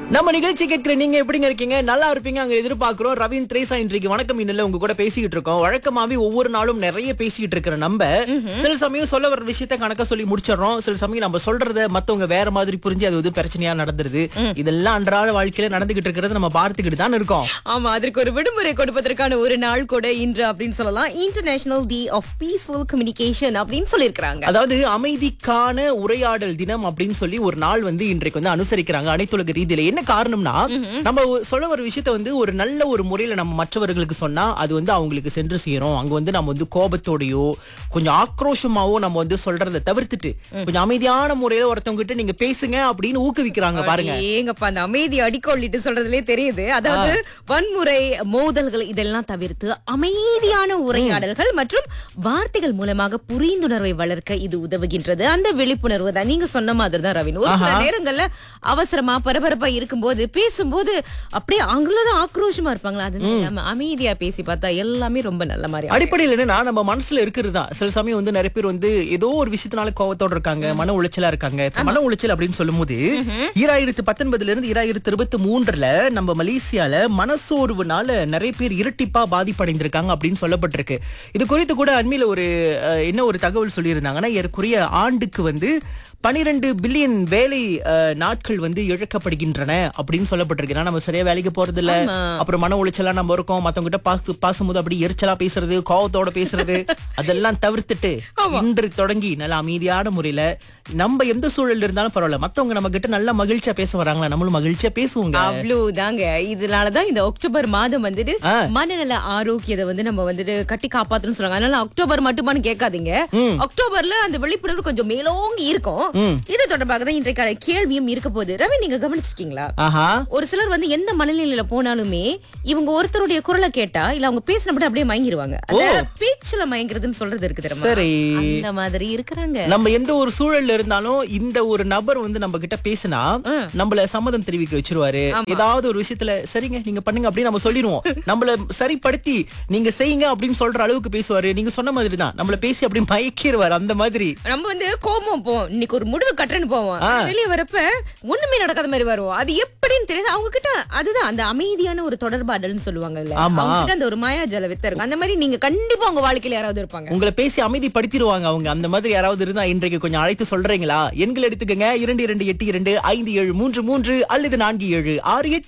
நம்ம நிகழ்ச்சி கேட்கிற நீங்க எப்படிங்க இருக்கீங்க நல்லா இருப்பீங்க அங்க எதிர்பார்க்கிறோம் ரவீன் த்ரேசா இன்றைக்கு வணக்கம் இன்னல உங்க கூட பேசிக்கிட்டு இருக்கோம் வழக்கமாவே ஒவ்வொரு நாளும் நிறைய பேசிக்கிட்டு இருக்கிற நம்ம சில சமயம் சொல்ல வர விஷயத்த கணக்க சொல்லி முடிச்சிடறோம் சில சமயம் நம்ம சொல்றத மத்தவங்க வேற மாதிரி புரிஞ்சு அது வந்து பிரச்சனையா நடந்துருது இதெல்லாம் அன்றாட வாழ்க்கையில நடந்துகிட்டு இருக்கிறது நம்ம பார்த்துக்கிட்டு தான் இருக்கோம் ஆமா அதற்கு ஒரு விடுமுறை கொடுப்பதற்கான ஒரு நாள் கூட இன்று அப்படின்னு சொல்லலாம் international day of peaceful communication அப்படின்னு சொல்லியிருக்கிறாங்க அதாவது அமைதிக்கான உரையாடல் தினம் அப்படின்னு சொல்லி ஒரு நாள் வந்து இன்றைக்கு வந்து அனுசரிக்கிறாங்க அனைத்துலக ரீதியில என்ன காரணம்னா நம்ம ஒ- சொல்ல ஒரு விஷயத்த வந்து ஒரு நல்ல ஒரு முறையில நம்ம மற்றவர்களுக்கு சொன்னா அது வந்து அவங்களுக்கு சென்று சேரும் அங்க வந்து நம்ம வந்து கோபத்தோடயோ கொஞ்சம் ஆக்ரோஷமாவோ நம்ம வந்து சொல்றதை தவிர்த்துட்டு கொஞ்சம் அமைதியான முறையில ஒருத்தவங்க கிட்ட நீங்க பேசுங்க அப்படின்னு ஊக்குவிக்கிறாங்க பாருங்க ஏங்கப்பா அந்த அமைதி அடிக்கொள்ளிட்டு சொல்றதுலயே தெரியுது அதாவது வன்முறை மோதல்கள் இதெல்லாம் தவிர்த்து அமைதியான உரையாடல்கள் மற்றும் வார்த்தைகள் மூலமாக புரிந்துணர்வை வளர்க்க இது உதவுகின்றது அந்த விழிப்புணர்வு தான் நீங்க சொன்ன மாதிரி தான் ரவின் ஒரு சில நேரங்கள்ல அவசரமா பரபரப்பா இருக்கும்போது பேசும்போது அப்படியே அவங்களதான் ஆக்ரோஷமா இருப்பாங்களா அது நம்ம அமைதியா பேசி பார்த்தா எல்லாமே ரொம்ப நல்ல மாதிரி அடிப்படையில் என்னன்னா நம்ம மனசுல இருக்கிறது தான் சில சமயம் வந்து நிறைய பேர் வந்து ஏதோ ஒரு விஷயத்தினால கோவத்தோட இருக்காங்க மன உளைச்சலா இருக்காங்க இப்ப மன உளைச்சல் அப்படின்னு சொல்லும்போது ஈராயிரத்து பத்தொன்பதுல இருந்து ஈராயிரத்து இருபத்தி மூன்றுல நம்ம மலேசியால மனசோர்வுனால நிறைய பேர் இரட்டிப்பா பாதிப்படைந்திருக்காங்க அப்படின்னு சொல்லப்பட்டிருக்கு இது குறித்து கூட அண்மையில ஒரு அஹ், என்ன ஒரு தகவல் சொல்லியிருந்தாங்கன்னா ஏறக்குறைய ஆண்டுக்கு வந்து பனிரெண்டு பில்லியன் வேலை அஹ், நாட்கள் வந்து இழக்கப்படுகின்றன அப்படின்னு சொல்லப்பட்டிருக்கு ஏன்னா நம்ம சரியா வேலைக்கு போறது இல்ல அப்புறம் மன உளைச்சலா நம்ம இருக்கோம் மத்தவங்க கிட்ட பாசு பாசும்போது அப்படி எரிச்சலா பேசுறது கோவத்தோட பேசுறது அதெல்லாம் தவிர்த்துட்டு இன்று தொடங்கி நல்ல அமைதியான முறையில நம்ம எந்த சூழல்ல இருந்தாலும் பரவாயில்ல மத்தவங்க நம்ம கிட்ட நல்ல மகிழ்ச்சியா பேச வராங்களா நம்மளும் மகிழ்ச்சியா பேசுவோங்க அவ்வளவுதாங்க இதனாலதான் இந்த அக்டோபர் மாதம் வந்துட்டு ஆ. மனநல ஆரோக்கியத்தை வந்து நம்ம வந்துட்டு கட்டி காப்பாத்தணும் சொல்றாங்க அதனால அக்டோபர் மட்டுமான்னு கேட்காதீங்க அக்டோபர்ல அந்த விழிப்புணர்வு கொஞ்சம் மேலோங்கி இருக்கும் இது தொடர்பாக தான் இன்றைக்கான கேள்வியும் இருக்க போகுது ரவி நீங்க கவனிச்சிருக்கீங்களா ஆஹா ஒரு சிலர் வந்து எந்த மனநிலையில போனாலுமே இவங்க ஒருத்தருடைய குரலை கேட்டா இல்ல அவங்க பேசினபடி அப்படியே மயங்கிருவாங்க அந்த பேச்சுல மயங்குறதுன்னு சொல்றது இருக்கு தெரியுமா சரி. அந்த மாதிரி இருக்கிறாங்க நம்ம எந்த ஒரு சூழல்ல இருந்தாலும் இந்த ஒரு நபர் வந்து நம்ம கிட்ட பேசினா நம்மள சம்மதம் தெரிவிக்க வச்சிருவாரு ஏதாவது ஒரு விஷயத்துல சரிங்க நீங்க பண்ணுங்க அப்படின்னு நம்ம சொல்லிடுவோம் நம்மள சரிப்படுத்தி நீங்க செய்யுங்க அப்படின்னு சொல்ற அளவுக்கு பேசுவாரு நீங்க சொன்ன மாதிரி தான் நம்மள பேசி அப்படி மயக்கிடுவாரு அந்த மாதிரி நம்ம வந்து கோபம் போவோம் இன்னைக்கு ஒரு முடிவு கட்டுறேன்னு போவோம் வெளியே வரப்ப ஒண்ணுமே நடக்காத மாதிரி வருவோம் அது எப்படின்னு தெரியாது அவங்க கிட்ட அதுதான் அந்த அமைதியான ஒரு தொடர்பாடல்னு சொல்லுவாங்க இல்ல ஆமா. அவங்க கிட்ட அந்த ஒரு மாயாஜால வித்த இருக்கும் அந்த மாதிரி நீங்க கண்டிப்பா உங்க வாழ்க்கையில யாராவது இருப்பாங்க உங்களை பேசி அமைதிப்படுத்திடுவாங்க அவங்க அந்த மாதிரி யாராவது இருந்தா இன்றைக்கு கொஞ்சம் அழைத்து சொல்றீங்களா எண்கள் எடுத்துக்கங்க இரண்டு இரண்டு எட்டு இரண்டு ஐந்து ஏழு மூன்று மூன்று அல்லது நான்கு ஏழு ஆறு எட்டு